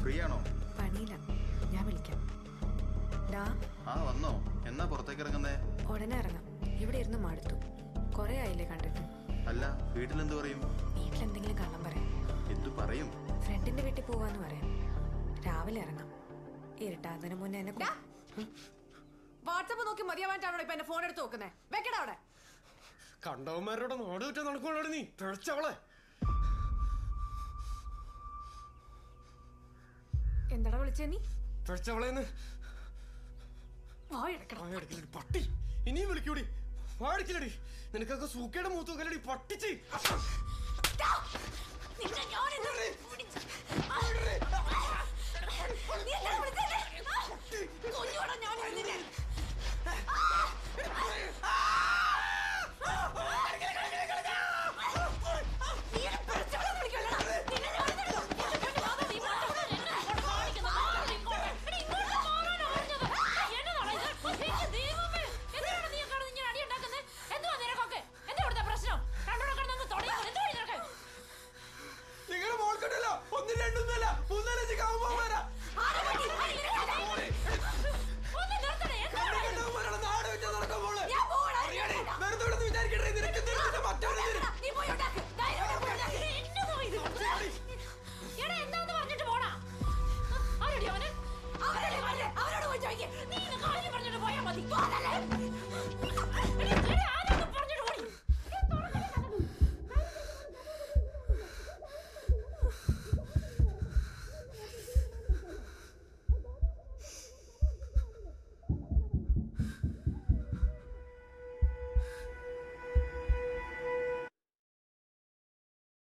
Free ആണോ പണിയില്ല ഞാൻ വിളിക്കാം ഡാ ആ വന്നോ എന്നാ പുറത്തേക്ക് ഇറങ്ങുന്നേ ഉടനെ ഇറങ്ങാം ഇവിടെ ഇരുന്ന് മടുത്തു കുറെ ആയില്ലേ കണ്ടിട്ട് അല്ല വീട്ടിലെന്ത് പറയും വീട്ടിലെന്തെങ്കിലും കള്ളം പറയാം എന്തു പറയും ഫ്രണ്ടിന്റെ വീട്ടിൽ പോവാന്ന് പറയാം രാവിലെ ഇറങ്ങാം ഇരുട്ടാതിന് മുന്നേ എന്നെ കൊ- വാട്സപ്പ് നോക്കി മതിയാവാനാണോ ഇപ്പൊ എന്റെ ഫോൺ എടുത്ത് നോക്കുന്നേ വെക്കടാ അവിടെ കണ്ടവന്മാരോട് നാട് വിറ്റ നടക്കുവാണ് നീ പിഴച്ചവളെ എന്താടാ വിളിച്ചേ നീ പിഴച്ചവളെന്ന് വായെടുക്കണം വായടക്കില്ലടി പട്ടി ഇനിയും വിളിക്കൂടി വാടിക്കില്ലടി നിനക്കൊക്കെ സൂക്കയുടെ മൂത്ത് നോക്കലടി പട്ടിച്ച് നിന്നെ ഞാൻ ഇന്ന് പിടിച്ച്- ആ. നീ എന്തിനാ വിളിച്ചേ? ആ. കൊല്ലുവാടാ ഞാൻ ഇന്ന് നിന്നെ. നീ എന്നെ പിടിച്ചവളെ വിളിക്കുവല്ലോടാ. നിന്നെ ഞാൻ ഇന്ന് എന്റെ പെണ്ണ് വാ, നീ മാറ്റാ. എന്നെ ഇങ്ങോട്ട് കാണിക്കുന്നത്. ഇങ്ങോട്ട്. എടി, ഇങ്ങോട്ട് മാറാനാ പറഞ്ഞത്. എന്നതാടാ ഇത്? എന്റെ ദൈവമേ. എന്തിനാണ് നീ കിടന്ന് ഇങ്ങനെ അടിയുണ്ടാക്കുന്നെ? എന്തുവാ നിനക്കൊക്കെ? എന്താ ഇവിടുത്തെ പ്രശ്നം? രണ്ടോടെ കിടന്ന് അങ്ങ് തുടങ്ങിക്കോ. എന്തുവാ നിനക്ക്? നിങ്ങളുടെ മോൾക്കട്ടല്ല ഒന്നും രണ്ടൊന്നുമല്ല മൂന്നാലഞ്ച് കാവുമ്പോരാ ആരെ പറ്റി? ആരെ നിനക്കല്ലേ? ഒന്ന് നിർത്തണേ. എന്താണ് ഇത്? നാട് വിറ്റ നടക്കാൻ മോള് ഞാൻ പോവാടാ. അറിയാടി വെറുതെ ഇവിടെ വിചാരിക്കട്ടെ നിനക്ക് നിനക്ക് മറ്റവനെ തരും. നീ പോയി ഉണ്ടാക്ക്. ധൈര്യമായിട്ട് പോയി ഉണ്ടാക്ക്. എന്നതാ ഇത്? എടാ, എന്താന്ന് പറഞ്ഞിട്ട് പോടാ. ആരെടി അവന്? അവനല്ലേ പറഞ്ഞെ? അവനോട് പോയി ചോദിക്ക്. നീ ഇന്ന് കാര്യം പറഞ്ഞിട്ട് പോയാ മതി. പോകല്ലേ?